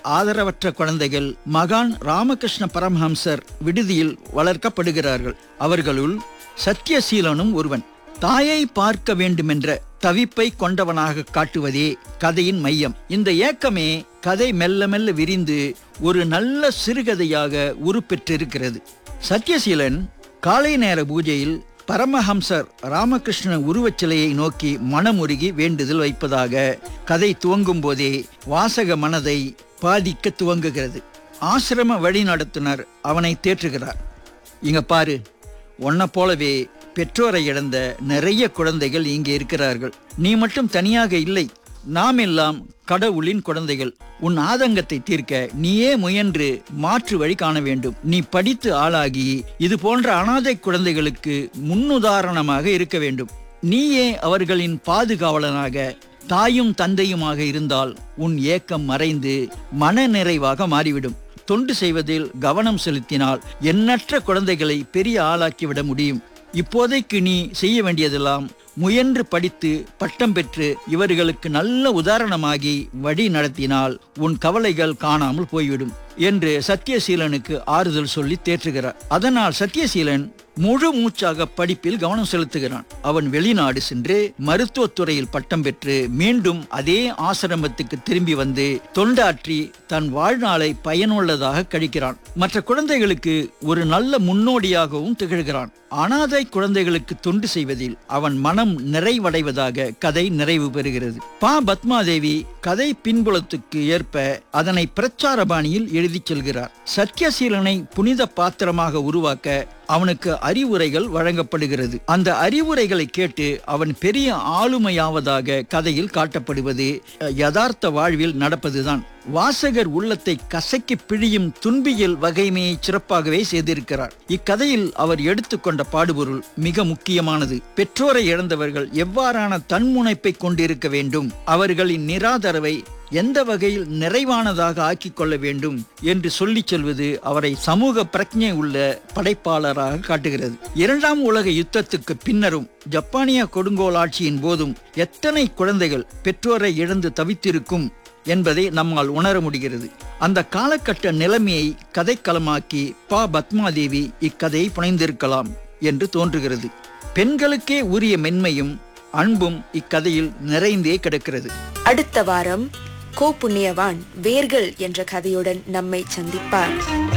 ஆதரவற்ற குழந்தைகள் மகான் ராமகிருஷ்ண பரமஹம்சர் விடுதியில் வளர்க்கப்படுகிறார்கள் அவர்களுள் சத்தியசீலனும் ஒருவன் தாயை பார்க்க வேண்டுமென்ற தவிப்பை கொண்டவனாக காட்டுவதே கதையின் மையம் இந்த ஏக்கமே கதை மெல்ல மெல்ல விரிந்து ஒரு நல்ல சிறுகதையாக உருப்பெற்றிருக்கிறது சத்யசீலன் காலை நேர பூஜையில் பரமஹம்சர் ராமகிருஷ்ண உருவச் சிலையை நோக்கி மனமுருகி வேண்டுதல் வைப்பதாக கதை துவங்கும் போதே வாசக மனதை பாதிக்க துவங்குகிறது ஆசிரம வழிநடத்துனர் அவனை தேற்றுகிறார் இங்க பாரு உன்னை போலவே பெற்றோரை இழந்த நிறைய குழந்தைகள் இங்கே இருக்கிறார்கள் நீ மட்டும் தனியாக இல்லை நாம் எல்லாம் கடவுளின் குழந்தைகள் உன் ஆதங்கத்தை தீர்க்க நீயே முயன்று மாற்று வழி காண வேண்டும் நீ படித்து ஆளாகி இது போன்ற அனாதை குழந்தைகளுக்கு முன்னுதாரணமாக இருக்க வேண்டும் நீயே அவர்களின் பாதுகாவலனாக தாயும் தந்தையுமாக இருந்தால் உன் ஏக்கம் மறைந்து மன நிறைவாக மாறிவிடும் தொண்டு செய்வதில் கவனம் செலுத்தினால் எண்ணற்ற குழந்தைகளை பெரிய ஆளாக்கிவிட முடியும் இப்போதைக்கு நீ செய்ய வேண்டியதெல்லாம் முயன்று படித்து பட்டம் பெற்று இவர்களுக்கு நல்ல உதாரணமாகி வழி நடத்தினால் உன் கவலைகள் காணாமல் போய்விடும் என்று சத்தியசீலனுக்கு ஆறுதல் சொல்லி தேற்றுகிறார் அதனால் சத்தியசீலன் முழு மூச்சாக படிப்பில் கவனம் செலுத்துகிறான் அவன் வெளிநாடு சென்று மருத்துவத் துறையில் பட்டம் பெற்று மீண்டும் அதே ஆசிரமத்துக்கு திரும்பி வந்து தொண்டாற்றி தன் வாழ்நாளை பயனுள்ளதாக கழிக்கிறான் மற்ற குழந்தைகளுக்கு ஒரு நல்ல முன்னோடியாகவும் திகழ்கிறான் அனாதை குழந்தைகளுக்கு தொண்டு செய்வதில் அவன் மனம் நிறைவடைவதாக கதை நிறைவு பெறுகிறது பா பத்மாதேவி கதை பின்புலத்துக்கு ஏற்ப அதனை பிரச்சார பாணியில் எழுதிச் செல்கிறார் சத்யசீலனை புனித பாத்திரமாக உருவாக்க அவனுக்கு அறிவுரைகள் வழங்கப்படுகிறது அந்த அறிவுரைகளை கேட்டு அவன் பெரிய ஆளுமையாவதாக கதையில் காட்டப்படுவது அஹ், யதார்த்த வாழ்வில் நடப்பதுதான் வாசகர் உள்ளத்தை கசக்கி பிழியும் துன்பியல் வகைமையை சிறப்பாகவே செய்திருக்கிறார் இக்கதையில் அவர் எடுத்துக்கொண்ட பாடுபொருள் மிக முக்கியமானது பெற்றோரை இழந்தவர்கள் எவ்வாறான தன்முனைப்பை கொண்டிருக்க வேண்டும் அவர்களின் நிராதரவை எந்த வகையில் நிறைவானதாக ஆக்கிக் கொள்ள வேண்டும் என்று சொல்லிச் செல்வது அவரை சமூக பிரஜை உள்ள படைப்பாளராக காட்டுகிறது இரண்டாம் உலக யுத்தத்துக்கு பின்னரும் ஜப்பானிய கொடுங்கோல் ஆட்சியின் போதும் எத்தனை குழந்தைகள் பெற்றோரை இழந்து தவித்திருக்கும் என்பதை நம்மால் உணர முடிகிறது அந்த காலகட்ட நிலைமையை கதைக்களமாக்கி பா பத்மாதேவி இக்கதையை புனைந்திருக்கலாம் என்று தோன்றுகிறது பெண்களுக்கே உரிய மென்மையும் அன்பும் இக்கதையில் நிறைந்தே கிடக்கிறது அடுத்த வாரம் கோ புண்ணியவான் வேர்கள் என்ற கதையுடன் நம்மை சந்திப்பார்